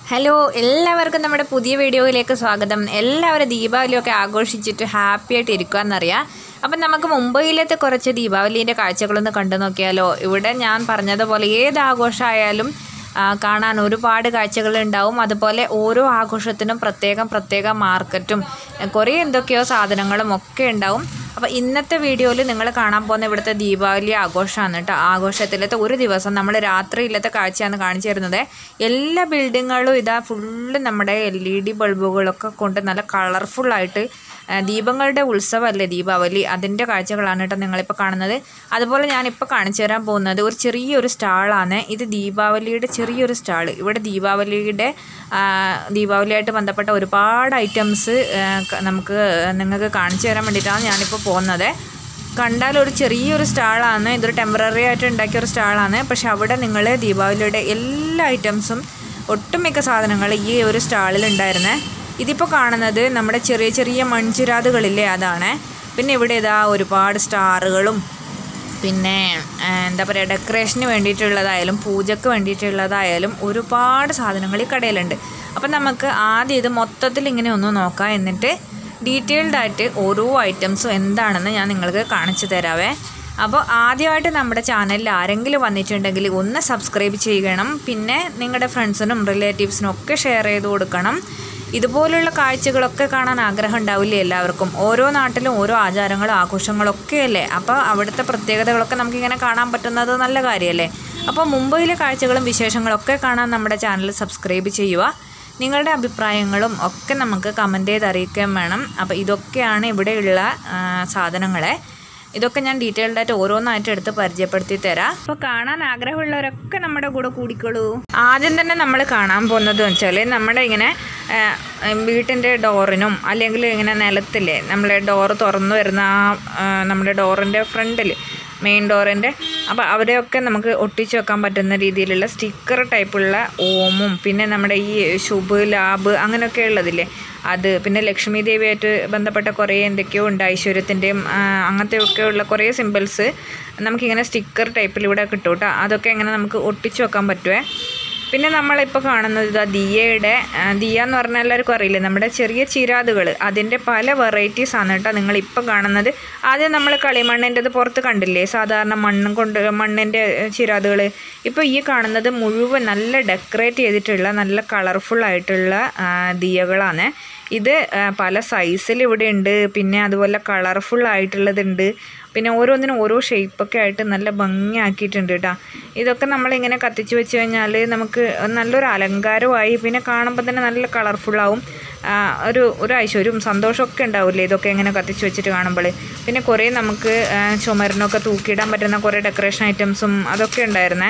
hello എല്ലാവർക്കും നമ്മുടെ പുതിയ വീഡിയോയിലേക്ക് സ്വാഗതം എല്ലാവരും ദീപാവലിയൊക്കെ ആഘോഷിച്ചിട്ട് ഹാപ്പി ആയിട്ട് ഇരിക്കുമെന്നറിയാം അപ്പം നമുക്ക് മുംബൈയിലത്തെ കുറച്ച് ദീപാവലീൻ്റെ കാഴ്ചകളൊന്ന് കണ്ടു നോക്കിയാലോ ഇവിടെ ഞാൻ പറഞ്ഞതുപോലെ ഏത് ആഘോഷമായാലും ആ, കാണാൻ ഒരുപാട് കാഴ്ചകളുണ്ടാവും അതുപോലെ ഓരോ ആഘോഷത്തിനും പ്രത്യേകം പ്രത്യേക മാർക്കറ്റും കുറേ എന്തൊക്കെയോ സാധനങ്ങളും ഒക്കെ ഉണ്ടാവും അപ്പോൾ ഇന്നത്തെ വീഡിയോയിൽ നിങ്ങൾ കാണാൻ പോകുന്ന ഇവിടുത്തെ ദീപാവലി ആഘോഷമാണ് കേട്ടോ ആഘോഷത്തിലത്തെ ഒരു ദിവസം നമ്മൾ രാത്രിയിലത്തെ കാഴ്ചയാണ് കാണിച്ചു തരുന്നത് എല്ലാ ബിൽഡിങ്ങുകളും ഇതാ ഫുള്ള് നമ്മുടെ എൽ ഇ ഡി ബൾബുകളൊക്കെ കൊണ്ട് നല്ല കളർഫുള്ളായിട്ട് ദീപങ്ങളുടെ ഉത്സവമല്ലേ ദീപാവലി അതിൻ്റെ കാഴ്ചകളാണ് കേട്ടോ നിങ്ങളിപ്പോൾ കാണുന്നത് അതുപോലെ ഞാനിപ്പോൾ കാണിച്ചു തരാൻ പോകുന്നത് ഒരു ചെറിയൊരു സ്റ്റാളാണ് ഇത് ദീപാവലിയുടെ ചെറിയൊരു സ്റ്റാൾ ഇവിടെ ദീപാവലിയുടെ ആ, ദീപാവലിയായിട്ട് ബന്ധപ്പെട്ട ഒരുപാട് ഐറ്റംസ് നമുക്ക് നിങ്ങൾക്ക് കാണിച്ചു തരാൻ വേണ്ടിയിട്ടാണ് ഞാനിപ്പോൾ പോകുന്നത് കണ്ടാൽ ഒരു ചെറിയൊരു സ്റ്റാളാണ് ഇതൊരു ടെമ്പററി ആയിട്ട് ഉണ്ടാക്കിയ ഒരു സ്റ്റാളാണ് പക്ഷെ അവിടെ നിങ്ങൾ ദീപാവലിയുടെ എല്ലാ ഐറ്റംസും ഒട്ടുമിക്ക സാധനങ്ങൾ ഈ ഒരു സ്റ്റാളിൽ ഉണ്ടായിരുന്നേ ഇതിപ്പോൾ കാണുന്നത് നമ്മുടെ ചെറിയ ചെറിയ മൺചിരാതുകളില്ലേ അതാണ് പിന്നെ ഇവിടെ ഇതാ ഒരുപാട് സ്റ്റാറുകളും പിന്നെ ആ, എന്താ പറയുക ഡെക്കറേഷന് വേണ്ടിയിട്ടുള്ളതായാലും പൂജയ്ക്ക് വേണ്ടിയിട്ടുള്ളതായാലും ഒരുപാട് സാധനങ്ങൾ ഈ കടയിലുണ്ട് അപ്പം നമുക്ക് ആദ്യം ഇത് മൊത്തത്തിൽ ഇങ്ങനെ ഒന്ന് നോക്കാം എന്നിട്ട് ഡീറ്റെയിൽഡ് ആയിട്ട് ഓരോ ഐറ്റംസും എന്താണെന്ന് ഞാൻ നിങ്ങൾക്ക് കാണിച്ചു തരാവേ അപ്പോൾ ആദ്യമായിട്ട് നമ്മുടെ ചാനലിൽ ആരെങ്കിലും വന്നിട്ടുണ്ടെങ്കിൽ ഒന്ന് സബ്സ്ക്രൈബ് ചെയ്യണം പിന്നെ നിങ്ങളുടെ ഫ്രണ്ട്സിനും റിലേറ്റീവ്സിനും ഒക്കെ ഷെയർ ചെയ്ത് കൊടുക്കണം ഇതുപോലുള്ള കാഴ്ചകളൊക്കെ കാണാൻ ആഗ്രഹം ഉണ്ടാവില്ലേ എല്ലാവർക്കും ഓരോ നാട്ടിലും ഓരോ ആചാരങ്ങളും ആഘോഷങ്ങളും ഒക്കെ അല്ലേ അപ്പോൾ അവിടുത്തെ പ്രത്യേകതകളൊക്കെ നമുക്കിങ്ങനെ കാണാൻ പറ്റുന്നത് നല്ല കാര്യമല്ലേ അപ്പോൾ മുംബൈയിലെ കാഴ്ചകളും വിശേഷങ്ങളൊക്കെ കാണാൻ നമ്മുടെ ചാനൽ സബ്സ്ക്രൈബ് ചെയ്യുക നിങ്ങളുടെ അഭിപ്രായങ്ങളും ഒക്കെ നമുക്ക് കമൻറ്റ് ചെയ്ത് അറിയിക്കാൻ വേണം അപ്പോൾ ഇതൊക്കെയാണ് ഇവിടെയുള്ള സാധനങ്ങളെ ഇതൊക്കെ ഞാൻ ഡീറ്റെയിൽഡ് ആയിട്ട് ഓരോന്നായിട്ട് എടുത്ത് പരിചയപ്പെടുത്തി തരാം അപ്പോൾ കാണാൻ ആഗ്രഹമുള്ളവരൊക്കെ നമ്മുടെ കൂടെ കൂടിക്കോളൂ ആദ്യം തന്നെ നമ്മൾ കാണാൻ പോകുന്നത് വെച്ചാൽ നമ്മുടെ ഇങ്ങനെ ആ, വീട്ടിൻ്റെ ഡോറിനും അല്ലെങ്കിൽ ഇങ്ങനെ നിലത്തില്ലേ നമ്മളെ ഡോറ് തുറന്നു വരുന്ന ആ ആ, നമ്മുടെ ഡോറിൻ്റെ ഫ്രണ്ടിൽ മെയിൻ ഡോറിൻ്റെ അപ്പോൾ അവരെയൊക്കെ നമുക്ക് ഒട്ടിച്ച് വെക്കാൻ പറ്റുന്ന രീതിയിലുള്ള സ്റ്റിക്കർ ടൈപ്പുള്ള ഓമും പിന്നെ നമ്മുടെ ഈ ശുഭ് ലാഭ് അങ്ങനെയൊക്കെ ഉള്ളതില്ലേ അത് പിന്നെ ലക്ഷ്മി ദേവിയായിട്ട് ബന്ധപ്പെട്ട കുറേ എന്തൊക്കെയോ ഉണ്ട് ഐശ്വര്യത്തിൻ്റെയും അങ്ങനത്തെ ഒക്കെ ഉള്ള കുറേ സിമ്പിൾസ് നമുക്കിങ്ങനെ സ്റ്റിക്കർ ടൈപ്പിൽ ഇവിടെ കിട്ടും കേട്ടോ അതൊക്കെ ഇങ്ങനെ നമുക്ക് ഒട്ടിച്ച് വെക്കാൻ പറ്റുമേ പിന്നെ നമ്മളിപ്പോൾ കാണുന്നത് ഇതാ ദിയയുടെ ആ, ദിയ എന്ന് പറഞ്ഞാൽ എല്ലാവർക്കും അറിയില്ലേ നമ്മുടെ ചെറിയ ചിരാതുകൾ അതിൻ്റെ പല വെറൈറ്റീസ് ആണ് കേട്ടോ നിങ്ങളിപ്പോൾ കാണുന്നത് ആദ്യം നമ്മൾ കളിമണ്ണിൻ്റെത് പുറത്ത് കണ്ടില്ലേ സാധാരണ മണ്ണും കൊണ്ട് മണ്ണിൻ്റെ ചിരാതുകൾ ഇപ്പോൾ ഈ കാണുന്നത് മുഴുവൻ നല്ല ഡെക്കറേറ്റ് ചെയ്തിട്ടുള്ള നല്ല കളർഫുൾ ആയിട്ടുള്ള ആ, ദിയകളാണ് ഇത് ആ, പല സൈസിൽ ഇവിടെ ഉണ്ട് പിന്നെ അതുപോലെ കളർഫുൾ ആയിട്ടുള്ളതുണ്ട് പിന്നെ ഓരോന്നിനും ഓരോ ഷേപ്പൊക്കെ ആയിട്ട് നല്ല ഭംഗിയാക്കിയിട്ടുണ്ട് കേട്ടോ ഇതൊക്കെ നമ്മളിങ്ങനെ കത്തിച്ച് വെച്ച് കഴിഞ്ഞാൽ നമുക്ക് നല്ലൊരു അലങ്കാരമായി പിന്നെ കാണുമ്പോൾ തന്നെ നല്ല കളർഫുള്ളാവും ഒരു ഒരു ഐശ്വര്യവും സന്തോഷമൊക്കെ ഉണ്ടാവില്ലേ ഇതൊക്കെ ഇങ്ങനെ കത്തിച്ച് വെച്ചിട്ട് കാണുമ്പോൾ പിന്നെ കുറേ നമുക്ക് ആ, ചുമരിനൊക്കെ തൂക്കിയിടാൻ പറ്റുന്ന കുറേ ഡെക്കറേഷൻ ഐറ്റംസും അതൊക്കെ ഉണ്ടായിരുന്നേ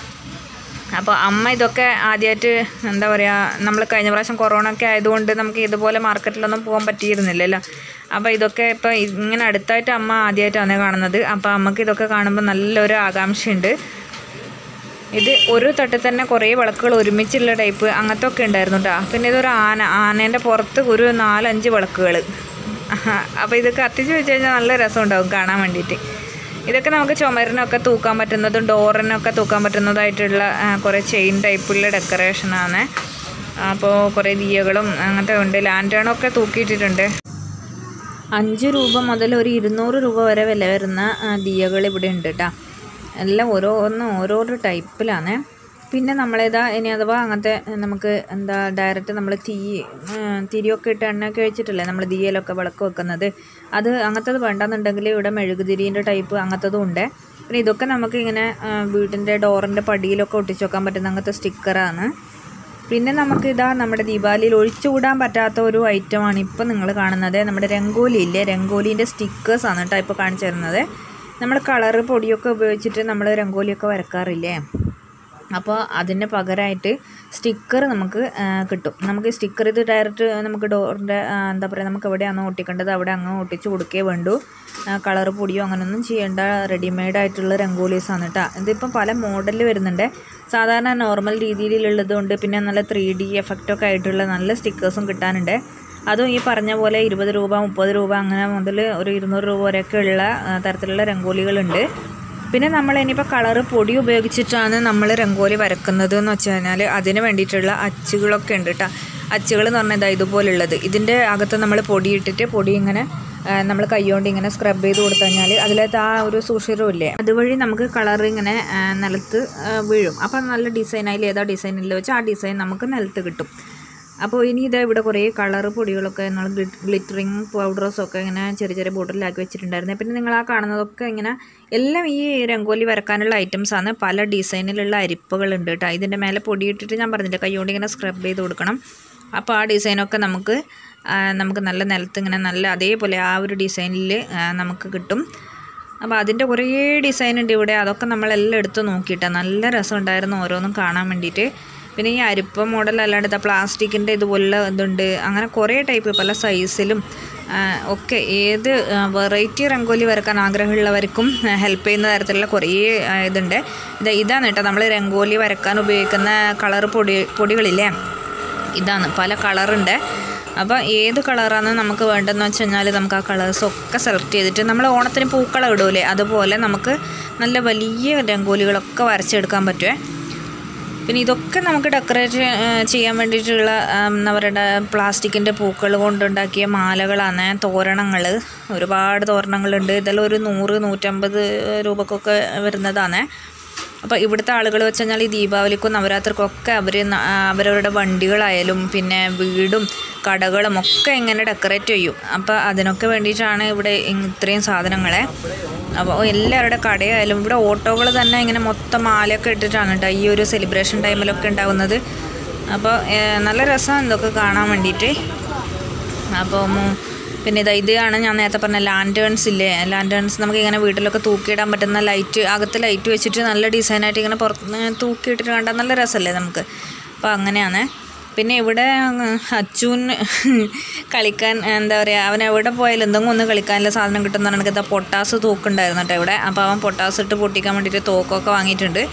അപ്പോൾ അമ്മ ഇതൊക്കെ ആദ്യമായിട്ട് എന്താ പറയുക നമ്മൾ കഴിഞ്ഞ പ്രാവശ്യം കൊറോണ ഒക്കെ ആയതുകൊണ്ട് നമുക്ക് ഇതുപോലെ മാർക്കറ്റിലൊന്നും പോകാൻ പറ്റിയിരുന്നില്ലല്ലോ അപ്പോൾ ഇതൊക്കെ ഇപ്പോൾ ഇങ്ങനെ അടുത്തായിട്ട് അമ്മ ആദ്യമായിട്ടാണ് കാണുന്നത് അപ്പോൾ അമ്മക്ക് ഇതൊക്കെ കാണുമ്പോൾ നല്ലൊരു ആകാംക്ഷയുണ്ട് ഇത് ഒരു തട്ടിൽ തന്നെ കുറേ വിളക്കുകൾ ഒരുമിച്ചുള്ള ടൈപ്പ് അങ്ങനത്തെ ഒക്കെ ഉണ്ടായിരുന്നു കേട്ടോ പിന്നെ ഇതൊരു ആന ആനേൻ്റെ പുറത്ത് ഒരു നാലഞ്ച് വിളക്കുകൾ അപ്പോൾ ഇത് കത്തിച്ച് വെച്ച് കഴിഞ്ഞാൽ നല്ല രസമുണ്ടാവും കാണാൻ വേണ്ടിയിട്ട് ഇതൊക്കെ നമുക്ക് ചുമരിനൊക്കെ തൂക്കാൻ പറ്റുന്നതും ഡോറിനൊക്കെ തൂക്കാൻ പറ്റുന്നതായിട്ടുള്ള ആ, കുറേ ചെയിൻ ടൈപ്പുള്ള ഡെക്കറേഷനാണ് അപ്പോൾ കുറേ ദിയകളും അങ്ങനത്തെ ഉണ്ട് ലാൻറ്റേണൊക്കെ തൂക്കിയിട്ടിട്ടുണ്ട് അഞ്ച് രൂപ മുതൽ ഒരു ഇരുന്നൂറ് രൂപ വരെ വില വരുന്ന ആ, ദിയകൾ ഇവിടെ ഉണ്ട് കേട്ടോ എല്ലാം ഓരോന്നും ഓരോരോ ടൈപ്പിലാണ് പിന്നെ നമ്മളിതാ ഇനി അഥവാ അങ്ങനത്തെ നമുക്ക് എന്താ ഡയറക്റ്റ് നമ്മൾ തീ ആ, തിരിയൊക്കെ ഇട്ട് എണ്ണയൊക്കെ വെച്ചിട്ടില്ലേ നമ്മൾ ദിയയിലൊക്കെ വിളക്ക് വെക്കുന്നത് അത് അങ്ങനത്തത് വേണ്ടെന്നുണ്ടെങ്കിൽ ഇവിടെ മെഴുകുതിരീൻ്റെ ടൈപ്പ് അങ്ങനത്തതും ഉണ്ട് പിന്നെ ഇതൊക്കെ നമുക്ക് ഇങ്ങനെ ആ, വീടിൻ്റെ ഡോറിൻ്റെ പടിയിലൊക്കെ ഒട്ടിച്ച് വെക്കാൻ പറ്റുന്ന അങ്ങനത്തെ സ്റ്റിക്കറാണ് പിന്നെ നമുക്ക് ഇതാ നമ്മുടെ ദീപാവലിയിൽ ഒഴിച്ചുകൂടാൻ പറ്റാത്ത ഒരു ഐറ്റമാണ് ഇപ്പം നിങ്ങൾ കാണുന്നത് നമ്മുടെ രംഗോലി ഇല്ലേ രംഗോലീൻ്റെ സ്റ്റിക്കേഴ്സാണ് കേട്ടോ ഇപ്പോൾ കാണിച്ചു തരുന്നത് നമ്മൾ കളറ് പൊടിയൊക്കെ ഉപയോഗിച്ചിട്ട് നമ്മൾ രംഗോലിയൊക്കെ വരക്കാറില്ലേ അപ്പോൾ അതിന് പകരമായിട്ട് സ്റ്റിക്കർ നമുക്ക് ആ, കിട്ടും നമുക്ക് സ്റ്റിക്കർ ഇത് ഡയറക്റ്റ് നമുക്ക് ഡോറിൻ്റെ എന്താ പറയുക നമുക്ക് എവിടെയാണോ ഒട്ടിക്കേണ്ടത് അവിടെ അങ്ങ് ഒട്ടിച്ച് കൊടുക്കേ വേണ്ടൂ കളർ പൊടിയോ അങ്ങനെയൊന്നും ചെയ്യേണ്ട റെഡിമെയ്ഡ് ആയിട്ടുള്ള രംഗോലീസാണ് കേട്ടോ ഇതിപ്പം പല മോഡലിൽ വരുന്നുണ്ട് സാധാരണ നോർമൽ രീതിയിലുള്ളതുകൊണ്ട് പിന്നെ നല്ല ത്രീ ഡി എഫക്റ്റൊക്കെ ആയിട്ടുള്ള നല്ല സ്റ്റിക്കേഴ്സും കിട്ടാനുണ്ട് അതും ഈ പറഞ്ഞ പോലെ ഇരുപത് രൂപ മുപ്പത് രൂപ അങ്ങനെ മുതൽ ഒരു ഇരുന്നൂറ് രൂപ വരെയൊക്കെ ഉള്ള ആ, തരത്തിലുള്ള രംഗോലികളുണ്ട് പിന്നെ നമ്മൾ ഇനിയിപ്പോൾ കളറ് പൊടി ഉപയോഗിച്ചിട്ടാണ് നമ്മൾ രംഗോലി വരക്കുന്നത് എന്ന് വെച്ച് കഴിഞ്ഞാൽ അതിന് വേണ്ടിയിട്ടുള്ള അച്ചുകളൊക്കെ ഉണ്ട് കേട്ടോ അച്ചുകൾ എന്ന് പറഞ്ഞാൽ ഇതാ ഇതുപോലുള്ളത് ഇതിൻ്റെ അകത്ത് നമ്മൾ പൊടി ഇട്ടിട്ട് പൊടി ഇങ്ങനെ നമ്മൾ കൈകൊണ്ട് ഇങ്ങനെ സ്ക്രബ് ചെയ്ത് കൊടുത്തു കഴിഞ്ഞാൽ അതിലകത്ത് ആ ഒരു സുഷിരം ഇല്ലേ അതുവഴി നമുക്ക് കളർ ഇങ്ങനെ ആ, നിലത്ത് ആ, വീഴും അപ്പോൾ നല്ല ഡിസൈൻ അതിൽ ഏതാ ഡിസൈനിൽ വെച്ചാൽ ആ ഡിസൈൻ നമുക്ക് നിലത്ത് കിട്ടും അപ്പോൾ ഇനി ഇതാ ഇവിടെ കുറേ കളർ പൊടികളൊക്കെ നമ്മൾ ഗ്ലിറ്ററിങ് പൗഡേഴ്സൊക്കെ ഇങ്ങനെ ചെറിയ ചെറിയ ബോട്ടിലാക്കി വെച്ചിട്ടുണ്ടായിരുന്നു പിന്നെ നിങ്ങൾ ആ കാണുന്നതൊക്കെ ഇങ്ങനെ എല്ലാം ഈ രംഗോലി വരക്കാനുള്ള ഐറ്റംസ് ആണ് പല ഡിസൈനിലുള്ള അരിപ്പകളുണ്ട് കേട്ടോ ഇതിൻ്റെ മേലെ പൊടിയിട്ടിട്ട് ഞാൻ പറഞ്ഞില്ല കൈകൊണ്ട് ഇങ്ങനെ സ്ക്രബ് ചെയ്ത് കൊടുക്കണം അപ്പോൾ ആ ഡിസൈനൊക്കെ നമുക്ക് ആ, നമുക്ക് നല്ല നിലത്ത് ഇങ്ങനെ നല്ല അതേപോലെ ആ ഒരു ഡിസൈനിൽ നമുക്ക് കിട്ടും അപ്പോൾ അതിൻ്റെ കുറേ ഡിസൈൻ ഉണ്ട് ഇവിടെ അതൊക്കെ നമ്മളെല്ലാം എടുത്ത് നോക്കിയിട്ടാണ് നല്ല രസമുണ്ടായിരുന്നു ഓരോന്നും കാണാൻ വേണ്ടിയിട്ട് പിന്നെ ഈ അരിപ്പ മോഡൽ അല്ലാണ്ട് ഇതാ പ്ലാസ്റ്റിക്കിൻ്റെ ഇതുപോലുള്ള ഇതുണ്ട് അങ്ങനെ കുറേ ടൈപ്പ് പല സൈസിലും ആ, ഒക്കെ ഏത് വെറൈറ്റി രംഗോലി വരക്കാൻ ആഗ്രഹമുള്ളവർക്കും ഹെൽപ്പ് ചെയ്യുന്ന തരത്തിലുള്ള കുറേ ആ, ഇതുണ്ട് ഇത് ഇതാണ് കേട്ടോ നമ്മൾ രംഗോലി വരക്കാൻ ഉപയോഗിക്കുന്ന കളർ പൊടി പൊടികളില്ലേ ഇതാണ് പല കളറുണ്ട് അപ്പോൾ ഏത് കളറാണ് നമുക്ക് വേണ്ടതെന്ന് വെച്ച് കഴിഞ്ഞാൽ നമുക്ക് ആ കളേഴ്സൊക്കെ സെലക്ട് ചെയ്തിട്ട് നമ്മൾ ഓണത്തിന് പൂക്കളം ഇടൂലേ അതുപോലെ നമുക്ക് നല്ല വലിയ രംഗോലികളൊക്കെ വരച്ചെടുക്കാൻ പറ്റുമേ പിന്നെ ഇതൊക്കെ നമുക്ക് ഡെക്കറേറ്റ് ചെയ്യാൻ വേണ്ടിയിട്ടുള്ള ഉം, എന്താ പറയുക പ്ലാസ്റ്റിക്കിൻ്റെ പൂക്കൾ കൊണ്ടുണ്ടാക്കിയ മാലകളാണ് തോരണങ്ങൾ ഒരുപാട് തോരണങ്ങളുണ്ട് ഇതെല്ലാം ഒരു നൂറ് നൂറ്റമ്പത് രൂപക്കൊക്കെ വരുന്നതാണ് അപ്പോൾ ഇവിടുത്തെ ആളുകൾ വെച്ച് കഴിഞ്ഞാൽ ഈ ദീപാവലിക്കും നവരാത്രിക്കും ഒക്കെ അവർ അവരവരുടെ വണ്ടികളായാലും പിന്നെ വീടും കടകളും ഒക്കെ ഇങ്ങനെ ഡെക്കറേറ്റ് ചെയ്യും അപ്പോൾ അതിനൊക്കെ വേണ്ടിയിട്ടാണ് ഇവിടെ ഇ- ഇത്രയും സാധനങ്ങളെ അപ്പോൾ എല്ലാവരുടെ കടയായാലും ഇവിടെ ഓട്ടോകൾ തന്നെ ഇങ്ങനെ മൊത്തം മാലയൊക്കെ ഇട്ടിട്ടാണ് കേട്ടോ ഈ ഒരു സെലിബ്രേഷൻ ടൈമിലൊക്കെ ഉണ്ടാകുന്നത് അപ്പോൾ ഏഹ്, നല്ല രസമാണ് ഇതൊക്കെ കാണാൻ വേണ്ടിയിട്ട് അപ്പോൾ മു- പിന്നെ ഇതാ ഇതാണ് ഞാൻ നേരത്തെ പറഞ്ഞ ലാൻറ്റേൺസ് ഇല്ലേ ലാൻറ്റേൺസ് നമുക്ക് ഇങ്ങനെ വീട്ടിലൊക്കെ തൂക്കിയിടാൻ പറ്റുന്ന ലൈറ്റ് അകത്ത് ലൈറ്റ് വെച്ചിട്ട് നല്ല ഡിസൈനായിട്ട് ഇങ്ങനെ പുറത്ത് തൂക്കിയിട്ടിട്ട് കണ്ടാൽ നല്ല രസമല്ലേ നമുക്ക് അപ്പോൾ അങ്ങനെയാണ് പിന്നെ ഇവിടെ അങ്ങ് അച്ചുവിന് കളിക്കാൻ എന്താ പറയുക അവൻ എവിടെ പോയാലും എന്തെങ്കിലും ഒന്ന് കളിക്കാനുള്ള സാധനം കിട്ടുന്ന എനിക്ക് ഇതാ പൊട്ടാസ് തൂക്കുണ്ടായിരുന്നു കേട്ടോ ഇവിടെ അപ്പോൾ അവൻ പൊട്ടാസ് ഇട്ട് പൊട്ടിക്കാൻ വേണ്ടിയിട്ട് തോക്കൊക്കെ വാങ്ങിയിട്ടുണ്ട്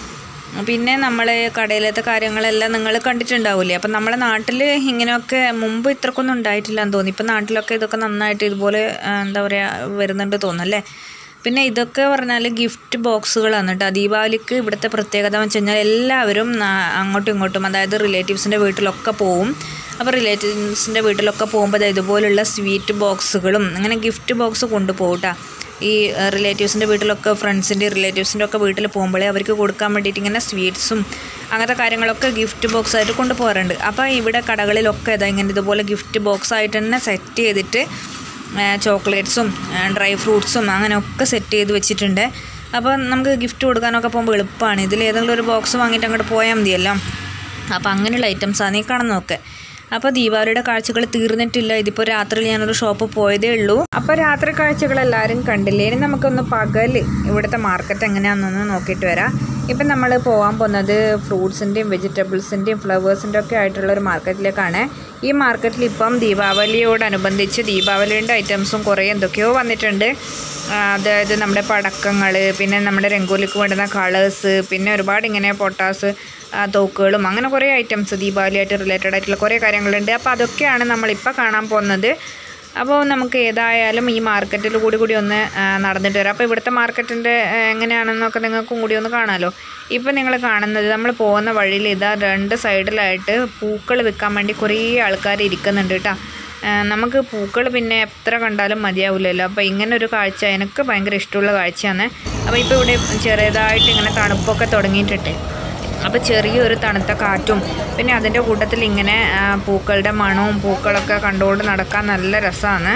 പിന്നെ നമ്മൾ കടയിലത്തെ കാര്യങ്ങളെല്ലാം നിങ്ങൾ കണ്ടിട്ടുണ്ടാവില്ലേ അപ്പം നമ്മളെ നാട്ടിൽ ഇങ്ങനെയൊക്കെ മുമ്പ് ഇത്രക്കൊന്നും ഉണ്ടായിട്ടില്ല എന്ന് തോന്നി ഇപ്പം നാട്ടിലൊക്കെ ഇതൊക്കെ നന്നായിട്ട് ഇതുപോലെ ആ, എന്താ പറയുക വരുന്നുണ്ട് തോന്നല്ലേ പിന്നെ ഇതൊക്കെ പറഞ്ഞാൽ ഗിഫ്റ്റ് ബോക്സുകളാണ് കേട്ടോ ദീപാവലിക്ക് ഇവിടുത്തെ പ്രത്യേകത എന്ന് വെച്ച് കഴിഞ്ഞാൽ എല്ലാവരും ആ, അങ്ങോട്ടും ഇങ്ങോട്ടും അതായത് റിലേറ്റീവ്സിൻ്റെ വീട്ടിലൊക്കെ പോവും അപ്പോൾ റിലേറ്റീവ്സിൻ്റെ വീട്ടിലൊക്കെ പോകുമ്പോൾ ദാ ഇതുപോലുള്ള സ്വീറ്റ് ബോക്സുകളും അങ്ങനെ ഗിഫ്റ്റ് ബോക്സ് കൊണ്ടുപോകും കേട്ടോ ഈ റിലേറ്റീവ്സിൻ്റെ വീട്ടിലൊക്കെ ഫ്രണ്ട്സിൻ്റെ റിലേറ്റീവ്സിൻ്റെ ഒക്കെ വീട്ടിൽ പോകുമ്പോഴേ അവർക്ക് കൊടുക്കാൻ വേണ്ടിയിട്ട് ഇങ്ങനെ സ്വീറ്റ്സും അങ്ങനത്തെ കാര്യങ്ങളൊക്കെ ഗിഫ്റ്റ് ബോക്സ് ആയിട്ട് കൊണ്ടുപോകാറുണ്ട് അപ്പോൾ ഇവിടെ കടകളിലൊക്കെ ഇതാ ഇങ്ങനെ ഇതുപോലെ ഗിഫ്റ്റ് ബോക്സ് ആയിട്ട് തന്നെ സെറ്റ് ചെയ്തിട്ട് ചോക്ലേറ്റ്സും ഡ്രൈ ഫ്രൂട്ട്സും അങ്ങനെയൊക്കെ സെറ്റ് ചെയ്ത് വെച്ചിട്ടുണ്ട് അപ്പോൾ നമുക്ക് ഗിഫ്റ്റ് കൊടുക്കാനൊക്കെ പോകുമ്പോൾ എളുപ്പമാണ് ഇതിൽ ഏതെങ്കിലും ഒരു ബോക്സ് വാങ്ങിയിട്ട് അങ്ങോട്ട് പോയാൽ മതിയല്ലോ അപ്പോൾ അങ്ങനെയുള്ള ഐറ്റംസാണ് ഈ കാണുന്നതൊക്കെ അപ്പോൾ ദീപാവലിയുടെ കാഴ്ചകൾ തീർന്നിട്ടില്ല ഇതിപ്പോൾ രാത്രി ഞാനൊരു ഷോപ്പ് പോയതേ ഉള്ളൂ അപ്പോൾ രാത്രി കാഴ്ചകൾ എല്ലാവരും കണ്ടില്ലേ ഇനി നമുക്കൊന്ന് പകൽ ഇവിടുത്തെ മാർക്കറ്റ് എങ്ങനെയാണെന്നൊന്ന് നോക്കിയിട്ട് വരാം ഇപ്പം നമ്മൾ പോകാൻ പോകുന്നത് ഫ്രൂട്ട്സിൻ്റെയും വെജിറ്റബിൾസിൻ്റെയും ഫ്ലവേഴ്സിൻ്റെ ഒക്കെ ആയിട്ടുള്ള ഒരു മാർക്കറ്റിലേക്കാണ് ഈ മാർക്കറ്റിൽ ഇപ്പം ദീപാവലിയോടനുബന്ധിച്ച് ദീപാവലിയുടെ ഐറ്റംസും കുറേ എന്തൊക്കെയോ വന്നിട്ടുണ്ട് ആ, അതായത് നമ്മുടെ പടക്കങ്ങൾ പിന്നെ നമ്മുടെ രംഗോലിക്ക് വേണ്ടുന്ന കളേഴ്സ് പിന്നെ ഒരുപാട് ഇങ്ങനെ പൊട്ടാസ് ആ, തോക്കുകളും അങ്ങനെ കുറേ ഐറ്റംസ് ദീപാവലിയായിട്ട് റിലേറ്റഡ് ആയിട്ടുള്ള കുറേ കാര്യങ്ങളുണ്ട് അപ്പോൾ അതൊക്കെയാണ് നമ്മളിപ്പോൾ കാണാൻ പോകുന്നത് അപ്പോൾ നമുക്ക് ഏതായാലും ഈ മാർക്കറ്റിൽ കൂടി കൂടി ഒന്ന് ആ, നടന്നിട്ട് വരാം അപ്പോൾ ഇവിടുത്തെ മാർക്കറ്റിൻ്റെ എങ്ങനെയാണെന്നൊക്കെ നിങ്ങൾക്കും കൂടി ഒന്ന് കാണാമല്ലോ ഇപ്പം നിങ്ങൾ കാണുന്നത് നമ്മൾ പോകുന്ന വഴിയിൽ ഇതാ രണ്ട് സൈഡിലായിട്ട് പൂക്കൾ വിൽക്കാൻ വേണ്ടി കുറേ ആൾക്കാർ ഇരിക്കുന്നുണ്ട് കേട്ടോ ആ, നമുക്ക് പൂക്കൾ പിന്നെ എത്ര കണ്ടാലും മതിയാവില്ലല്ലോ അപ്പോൾ ഇങ്ങനെ ഒരു കാഴ്ച എനിക്ക് ഭയങ്കര ഇഷ്ടമുള്ള കാഴ്ചയാണ് അപ്പോൾ ഇപ്പോൾ ഇവിടെ ചെറിയതായിട്ട് ഇങ്ങനെ തണുപ്പൊക്കെ തുടങ്ങിയിട്ടുണ്ട് അപ്പോൾ ചെറിയൊരു തണുത്ത കാറ്റും പിന്നെ അതിൻ്റെ കൂട്ടത്തിൽ ഇങ്ങനെ ആ, പൂക്കളുടെ മണവും പൂക്കളൊക്കെ കണ്ടുകൊണ്ട് നടക്കാൻ നല്ല രസമാണ്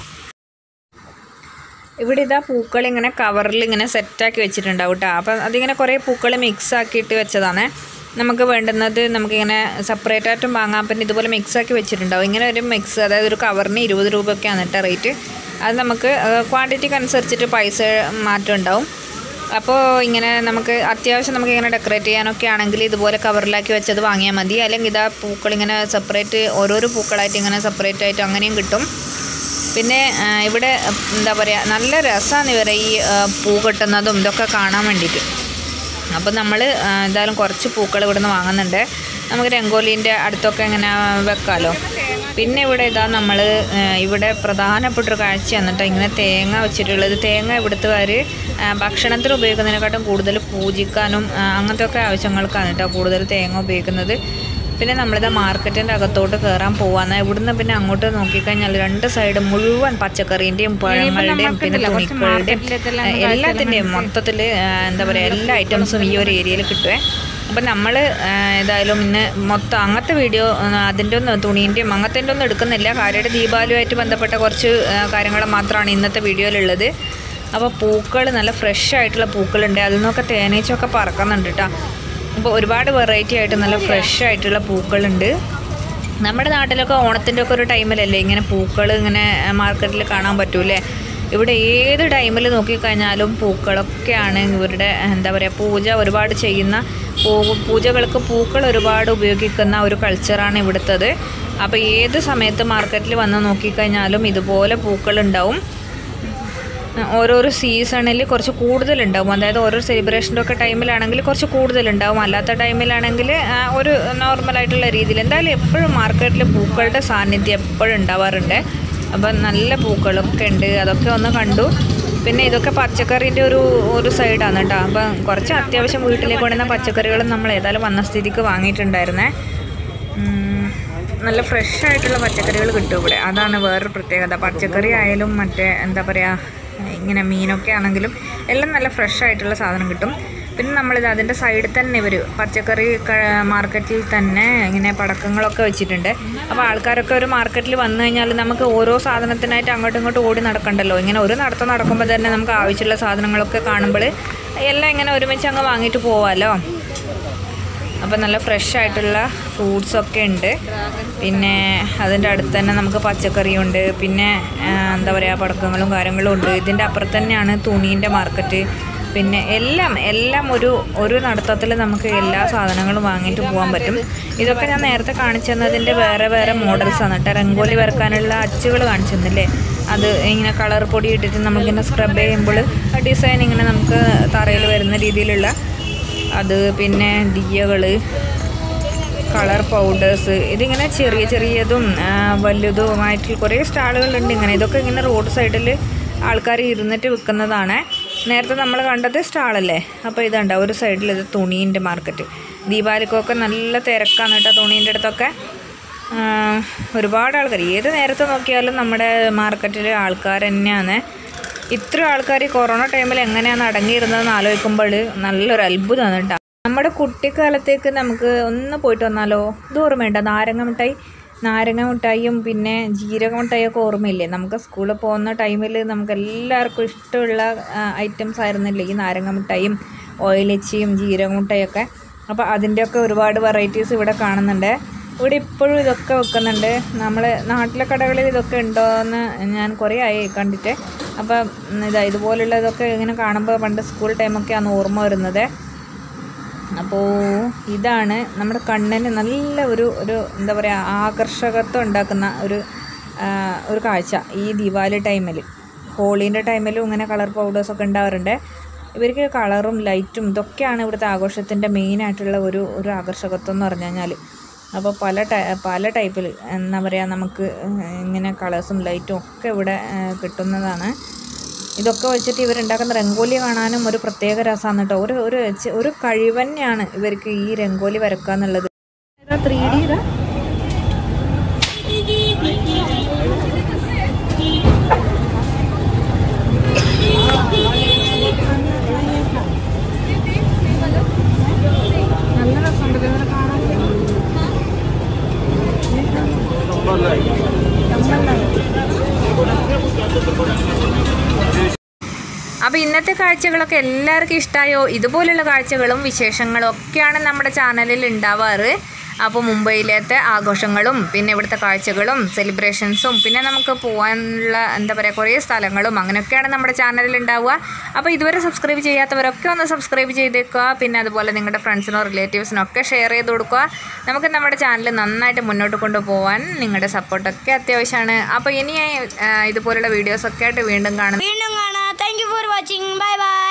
ഇവിടെ ഇതാ പൂക്കൾ ഇങ്ങനെ കവറിൽ ഇങ്ങനെ സെറ്റാക്കി വെച്ചിട്ടുണ്ടാവും കേട്ടോ അപ്പം അതിങ്ങനെ കുറേ പൂക്കൾ മിക്സ് ആക്കിയിട്ട് വെച്ചതാണ് നമുക്ക് വേണ്ടുന്നത് നമുക്കിങ്ങനെ സെപ്പറേറ്റ് ആയിട്ടും വാങ്ങാം പിന്നെ ഇതുപോലെ മിക്സ് ആക്കി വെച്ചിട്ടുണ്ടാവും ഇങ്ങനെ ഒരു മിക്സ് അതായത് ഒരു കവറിന് ഇരുപത് രൂപയൊക്കെയാണ് കേട്ടോ റേറ്റ് അത് നമുക്ക് ക്വാണ്ടിറ്റിക്ക് അനുസരിച്ചിട്ട് പൈസ മാറ്റം ഉണ്ടാവും അപ്പോൾ ഇങ്ങനെ നമുക്ക് അത്യാവശ്യം നമുക്ക് ഇങ്ങനെ ഡെക്കറേറ്റ് ചെയ്യാനൊക്കെ ആണെങ്കിൽ ഇതുപോലെ കവറിലാക്കി വെച്ചത് വാങ്ങിയാൽ മതി അല്ലെങ്കിൽ ഇതാ പൂക്കൾ ഇങ്ങനെ സെപ്പറേറ്റ് ഓരോരോ പൂക്കളായിട്ട് ഇങ്ങനെ സെപ്പറേറ്റ് ആയിട്ട് അങ്ങനെയും കിട്ടും പിന്നെ ആ, ഇവിടെ എന്താ പറയുക നല്ല രസമാണ് ഇവരെ ഈ ആ, പൂ കെട്ടുന്നതും ഇതൊക്കെ കാണാൻ വേണ്ടിയിട്ട് അപ്പോൾ നമ്മൾ എന്തായാലും കുറച്ച് പൂക്കൾ ഇവിടുന്ന് വാങ്ങുന്നുണ്ട് നമുക്ക് രംഗോലീൻ്റെ അടുത്തൊക്കെ ഇങ്ങനെ വെക്കാമല്ലോ പിന്നെ ഇവിടെ ഇതാ നമ്മൾ ഇവിടെ പ്രധാനപ്പെട്ടൊരു കാഴ്ച എന്നിട്ട് ഇങ്ങനെ തേങ്ങ വെച്ചിട്ടുള്ളത് തേങ്ങ ഇവിടുത്തുകാർ ആ, ഭക്ഷണത്തിന് ഉപയോഗിക്കുന്നതിനെക്കാട്ടും കൂടുതൽ പൂജിക്കാനും ആ, അങ്ങനത്തെ ഒക്കെ ആവശ്യങ്ങൾക്കാണ് കേട്ടോ കൂടുതൽ തേങ്ങ ഉപയോഗിക്കുന്നത് പിന്നെ നമ്മളിത് മാർക്കറ്റിൻ്റെ അകത്തോട്ട് കയറാൻ പോവാന്ന് ഇവിടുന്ന് പിന്നെ അങ്ങോട്ട് നോക്കിക്കഴിഞ്ഞാൽ രണ്ട് സൈഡ് മുഴുവൻ പച്ചക്കറീൻ്റെയും പഴങ്ങളുടെയും പിന്നെ തുണിക്കളുടെയും എല്ലാത്തിൻ്റെയും മൊത്തത്തിൽ എന്താ പറയുക എല്ലാ ഐറ്റംസും ഈ ഒരു ഏരിയയിൽ കിട്ടുവേ അപ്പം നമ്മൾ ഏതായാലും ഇന്ന് മൊത്തം അങ്ങനത്തെ വീഡിയോ അതിൻ്റെ ഒന്നും തുണീൻ്റെയും അങ്ങനത്തെ ഒന്നും എടുക്കുന്നില്ല കാര്യമായിട്ട് ദീപാവലിയുമായിട്ട് ബന്ധപ്പെട്ട കുറച്ച് കാര്യങ്ങൾ മാത്രമാണ് ഇന്നത്തെ വീഡിയോയിലുള്ളത് അപ്പോൾ പൂക്കൾ നല്ല ഫ്രഷ് ആയിട്ടുള്ള പൂക്കളുണ്ട് അതിൽ നിന്നൊക്കെ തേനീച്ചൊക്കെ പറക്കുന്നുണ്ട് കേട്ടോ അപ്പോൾ ഒരുപാട് വെറൈറ്റി ആയിട്ട് നല്ല ഫ്രഷ് ആയിട്ടുള്ള പൂക്കളുണ്ട് നമ്മുടെ നാട്ടിലൊക്കെ ഓണത്തിൻ്റെ ഒക്കെ ഒരു ടൈമിലല്ലേ ഇങ്ങനെ പൂക്കൾ ഇങ്ങനെ മാർക്കറ്റിൽ കാണാൻ പറ്റൂലേ ഇവിടെ ഏത് ടൈമിൽ നോക്കിക്കഴിഞ്ഞാലും പൂക്കളൊക്കെയാണ് ഇവരുടെ എന്താ പറയുക പൂജ ഒരുപാട് ചെയ്യുന്ന പൂ പൂജകൾക്ക് പൂക്കൾ ഒരുപാട് ഉപയോഗിക്കുന്ന ഒരു കൾച്ചറാണ് ഇവിടുത്തത് അപ്പോൾ ഏത് സമയത്ത് മാർക്കറ്റിൽ വന്ന് നോക്കിക്കഴിഞ്ഞാലും ഇതുപോലെ പൂക്കളുണ്ടാവും ഓരോരോ സീസണിൽ കുറച്ച് കൂടുതലുണ്ടാവും അതായത് ഓരോ സെലിബ്രേഷൻ്റെ ഒക്കെ ടൈമിലാണെങ്കിൽ കുറച്ച് കൂടുതലുണ്ടാവും അല്ലാത്ത ടൈമിലാണെങ്കിൽ ആ, ഒരു നോർമലായിട്ടുള്ള രീതിയിൽ എന്തായാലും എപ്പോഴും മാർക്കറ്റിൽ പൂക്കളുടെ സാന്നിധ്യം എപ്പോഴും ഉണ്ടാവാറുണ്ട് അപ്പം നല്ല പൂക്കളൊക്കെ ഉണ്ട് അതൊക്കെ ഒന്ന് കണ്ടു പിന്നെ ഇതൊക്കെ പച്ചക്കറീൻ്റെ ഒരു ഒരു സൈഡാണ് കേട്ടോ അപ്പം കുറച്ച് അത്യാവശ്യം വീട്ടിലേക്ക് കൊണ്ടുവന്ന പച്ചക്കറികളും നമ്മൾ ഏതായാലും വന്ന സ്ഥിതിക്ക് വാങ്ങിയിട്ടുണ്ടായിരുന്നേ ഉം, നല്ല ഫ്രഷ് ആയിട്ടുള്ള പച്ചക്കറികൾ കിട്ടും ഇവിടെ അതാണ് വേറൊരു പ്രത്യേകത പച്ചക്കറി ആയാലും മറ്റേ എന്താ പറയുക ഇങ്ങനെ മീനൊക്കെ ആണെങ്കിലും എല്ലാം നല്ല ഫ്രഷ് ആയിട്ടുള്ള സാധനം കിട്ടും പിന്നെ നമ്മളിത് അതിൻ്റെ സൈഡിൽ തന്നെ ഇവർ പച്ചക്കറി ക- മാർക്കറ്റിൽ തന്നെ ഇങ്ങനെ പടക്കങ്ങളൊക്കെ വെച്ചിട്ടുണ്ട് അപ്പോൾ ആൾക്കാരൊക്കെ ഒരു മാർക്കറ്റിൽ വന്നു കഴിഞ്ഞാൽ നമുക്ക് ഓരോ സാധനത്തിനായിട്ട് അങ്ങോട്ടും ഇങ്ങോട്ടും ഓടി നടക്കണ്ടല്ലോ ഇങ്ങനെ ഒരു നടത്തം നടക്കുമ്പോൾ തന്നെ നമുക്ക് ആവശ്യമുള്ള സാധനങ്ങളൊക്കെ കാണുമ്പോൾ എല്ലാം ഇങ്ങനെ ഒരുമിച്ച് അങ്ങ് വാങ്ങിയിട്ട് പോവാമല്ലോ അപ്പോൾ നല്ല ഫ്രഷ് ആയിട്ടുള്ള ഫ്രൂട്ട്സ് ഒക്കെ ഉണ്ട് പിന്നെ അതിൻ്റെ അടുത്ത് തന്നെ നമുക്ക് പച്ചക്കറിയുണ്ട് പിന്നെ ആ, എന്താ പറയുക പടക്കങ്ങളും കാര്യങ്ങളും ഉണ്ട് ഇതിൻ്റെ അപ്പുറത്ത് തന്നെയാണ് തുണീൻ്റെ മാർക്കറ്റ് പിന്നെ എല്ലാം എല്ലാം ഒരു ഒരു നടത്തത്തിൽ നമുക്ക് എല്ലാ സാധനങ്ങളും വാങ്ങിയിട്ട് പോകാൻ പറ്റും ഇതൊക്കെ ഞാൻ നേരത്തെ കാണിച്ചു തന്നതിൻ്റെ വേറെ വേറെ മോഡൽസ് ആണ് കേട്ടോ രംഗോലി വരക്കാനുള്ള അച്ചുകൾ കാണിച്ചു തന്നില്ലേ അത് ഇങ്ങനെ കളർ പൊടി ഇട്ടിട്ട് നമുക്കിങ്ങനെ സ്ക്രബ് ചെയ്യുമ്പോൾ ഡിസൈൻ ഇങ്ങനെ നമുക്ക് തറയിൽ വരുന്ന രീതിയിലുള്ള അത് പിന്നെ ദിയകൾ കളർ പൗഡേഴ്സ് ഇതിങ്ങനെ ചെറിയ ചെറിയതും ആ, വലുതുമായിട്ട് കുറേ സ്റ്റാളുകളുണ്ട് ഇങ്ങനെ ഇതൊക്കെ ഇങ്ങനെ റോഡ് സൈഡിൽ ആൾക്കാർ ഇരുന്നിട്ട് വിൽക്കുന്നതാണ് നേരത്തെ നമ്മൾ കണ്ടത് സ്റ്റാളല്ലേ അപ്പോൾ ഇതുണ്ട് ഒരു സൈഡിൽ ഇത് തുണീൻ്റെ മാർക്കറ്റ് ദീപാവലിക്കൊക്കെ നല്ല തിരക്കാണ് കേട്ടോ തുണീൻ്റെ അടുത്തൊക്കെ ആ, ഒരുപാട് ആൾക്കാർ ഏത് നേരത്തെ നോക്കിയാലും നമ്മുടെ മാർക്കറ്റിൽ ആൾക്കാർ തന്നെയാണ് ഇത്ര ആൾക്കാർ ഈ കൊറോണ ടൈമിൽ എങ്ങനെയാണ് അടങ്ങിയിരുന്നതെന്ന് ആലോചിക്കുമ്പോൾ നല്ലൊരു അത്ഭുതമാണ് കേട്ടോ നമ്മുടെ കുട്ടിക്കാലത്തേക്ക് നമുക്ക് ഒന്ന് പോയിട്ട് വന്നാലോ ഇത് ഓർമ്മയുണ്ടോ നാരങ്ങ മിഠായി നാരങ്ങ മിഠായിയും പിന്നെ ജീരക മിഠായിയൊക്കെ ഓർമ്മയില്ലേ നമുക്ക് സ്കൂളിൽ പോകുന്ന ടൈമിൽ നമുക്ക് എല്ലാവർക്കും ഇഷ്ടമുള്ള ഐറ്റംസ് ആയിരുന്നില്ലേ ഈ നാരങ്ങ മിഠായിയും ഓയിലച്ചിയും ജീരക മിഠായിയൊക്കെ അപ്പോൾ അതിൻ്റെയൊക്കെ ഒരുപാട് വെറൈറ്റീസ് ഇവിടെ കാണുന്നുണ്ട് ഇവിടെ ഇപ്പോഴും ഇതൊക്കെ വെക്കുന്നുണ്ട് നമ്മൾ നാട്ടിലെ കടകളിൽ ഇതൊക്കെ ഉണ്ടോ എന്ന് ഞാൻ കുറേ ആയി കണ്ടിട്ട് അപ്പം ഉം, ഇതാ ഇതുപോലുള്ള ഇതൊക്കെ ഇങ്ങനെ കാണുമ്പോൾ പണ്ട് സ്കൂൾ ടൈമൊക്കെയാണ് ഓർമ്മ വരുന്നത് അപ്പോൾ ഇതാണ് നമ്മുടെ കണ്ണിന് നല്ല ഒരു ഒരു എന്താ പറയുക ആകർഷകത്വം ഉണ്ടാക്കുന്ന ഒരു ആ, ഒരു കാഴ്ച ഈ ദിവാലി ടൈമിൽ ഹോളീൻ്റെ ടൈമിലും ഇങ്ങനെ കളർ പൗഡേഴ്സൊക്കെ ഉണ്ടാവാറുണ്ട് ഇവർക്ക് കളറും ലൈറ്റും ഇതൊക്കെയാണ് ഇവിടുത്തെ ആഘോഷത്തിൻ്റെ മെയിനായിട്ടുള്ള ഒരു ഒരു ആകർഷകത്വം എന്ന് പറഞ്ഞു കഴിഞ്ഞാൽ അപ്പോൾ പല ടൈ പല ടൈപ്പിൽ എന്താ പറയുക നമുക്ക് ഇങ്ങനെ കളേഴ്സും ലൈറ്റും ഒക്കെ ഇവിടെ ആ, കിട്ടുന്നതാണ് ഇതൊക്കെ വെച്ചിട്ട് ഇവരുണ്ടാക്കുന്ന രംഗോലി കാണാനും ഒരു പ്രത്യേക രസമാണ് കേട്ടോ ഒരു ഒരു ചെ- ഒരു കഴിവ് തന്നെയാണ് ഇവർക്ക് ഈ രംഗോലി വരക്കുക എന്നുള്ളത് ത്രീ ഡി ഇതാ നല്ല രസമുണ്ട് ഇങ്ങനെ കാണാൻ അപ്പോൾ ഇന്നത്തെ കാഴ്ചകളൊക്കെ എല്ലാവർക്കും ഇഷ്ടമായോ ഇതുപോലുള്ള കാഴ്ചകളും വിശേഷങ്ങളും ഒക്കെയാണ് നമ്മുടെ ചാനലിൽ ഉണ്ടാവാറ് അപ്പോൾ മുംബൈയിലത്തെ ആഘോഷങ്ങളും പിന്നെ ഇവിടുത്തെ കാഴ്ചകളും സെലിബ്രേഷൻസും പിന്നെ നമുക്ക് പോകാനുള്ള എന്താ പറയുക കുറേ സ്ഥലങ്ങളും അങ്ങനെയൊക്കെയാണ് നമ്മുടെ ചാനലിൽ ഉണ്ടാവുക അപ്പോൾ ഇതുവരെ സബ്സ്ക്രൈബ് ചെയ്യാത്തവരൊക്കെ ഒന്ന് സബ്സ്ക്രൈബ് ചെയ്തേക്കുക പിന്നെ അതുപോലെ നിങ്ങളുടെ ഫ്രണ്ട്സിനോ റിലേറ്റീവ്സിനോ ഒക്കെ ഷെയർ ചെയ്ത് കൊടുക്കുക നമുക്ക് നമ്മുടെ ചാനൽ നന്നായിട്ട് മുന്നോട്ട് കൊണ്ടുപോകാൻ നിങ്ങളുടെ സപ്പോർട്ടൊക്കെ അത്യാവശ്യമാണ് അപ്പോൾ ഇനി ആ, ഇതുപോലുള്ള വീഡിയോസൊക്കെ ആയിട്ട് വീണ്ടും കാണുന്ന വീണ്ടും കാണാം thank you for watching bye by